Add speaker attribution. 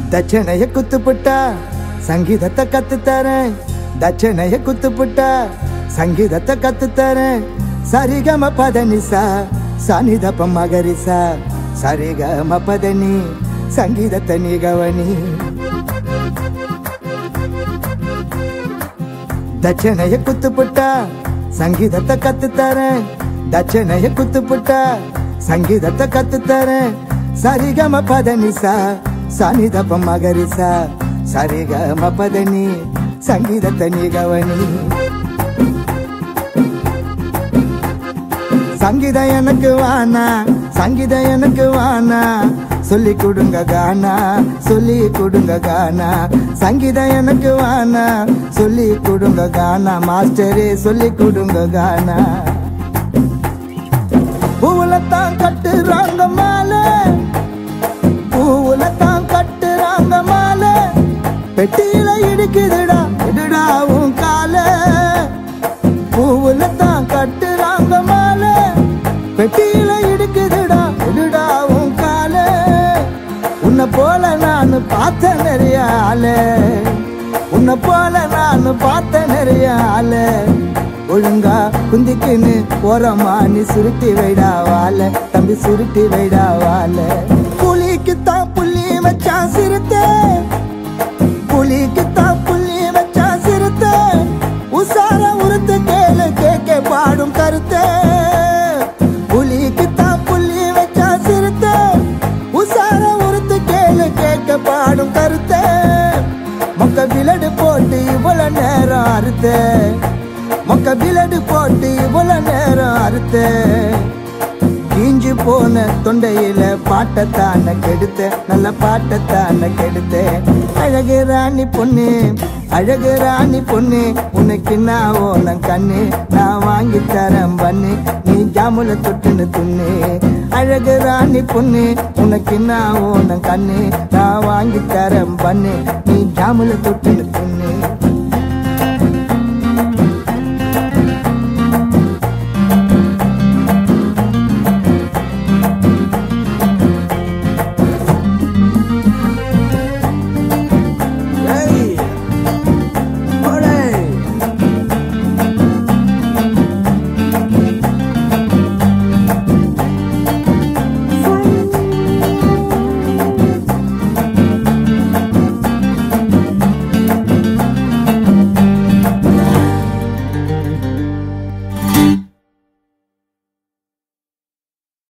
Speaker 1: தட்சணைய குத்துப்புட்டா சங்கீதத்தை கத்து தரேன் தட்சணைய குத்துப்புட்டா சங்கீதத்தை கத்து தரேன் சரிகம பதனிசா சனிதப்ப மகரிசா சரிகம பதனி சங்கீதத்தை நீ கவனி தட்சணைய குத்துப்புட்டா சங்கீதத்தை கத்து தரேன் தட்சணைய குத்துப்புட்டா சங்கீதத்தை கத்து தரேன் சரிகம பதனிசா சனிதப்ப மகரிசா சரிகம பதனி சங்கீதத்தை நீ கவனி சங்கீதம் எனக்கு வானா சங்கீதம் எனக்கு வானா சொல்லி கொடுங்க கானா சொல்லி கொடுங்க கானா சங்கீதம் எனக்கு வானா சொல்லி கொடுங்க கானா மாஸ்டரே சொல்லி கொடுங்க கானா பூவுல தான் கட்டுறாங்க மாலை பூவுல தான் கட்டுறாங்க மாலை பெட்டியில இடிக்குதுடா இடுடா உன் காலை பூவுல தான் கட்டுறாங்க மாலை பெட்டியில இடுக்குதுடா இடுடா உன் காலை உன்னை போல நான் பார்த்த நிறைய ஆளு உன்னை போல நான் பார்த்த நிறைய ஆளு ஒழுங்கா குந்திக்குன்னு போறமா நீ சுருட்டி வைடா வாழ தம்பி சுருட்டி வைடா வாழ புலிக்கு தான் புள்ளி வச்சா சிறுத்தை புலிக்கு தான் புள்ளி வச்சா சிறுத்தை உசார உருத்து கேளு கேட்க பாடும் கருத்து புலிக்கு தான் புள்ளி வச்சா சிறுத்தை உசார உருத்து கேளு கேட்க பாடும் கருத்து மொக்க விலடு போட்டு இவ்வளவு நேரம் அறுத்து மொக்க விலடு போட்டு இவ்வளவு நேரம் அறுத்து கீஞ்சு போன தொண்டையில பாட்டத்தான கெடுத்த நல்ல பாட்டத்தான கெடுத்த அழகு ராணி பொண்ணு அழகு ராணி பொண்ணு உனக்கு நான் ஓனம் கண்ணு நான் வாங்கி தரேன் பண்ணு நீ ஜாமுல தொட்டுன்னு துண்ணு அழகு ராணி பொண்ணு உனக்கு நான் ஓனம் கண்ணு நான் வாங்கி தரேன் பண்ணு நீ ஜாமுல தொட்டுன்னு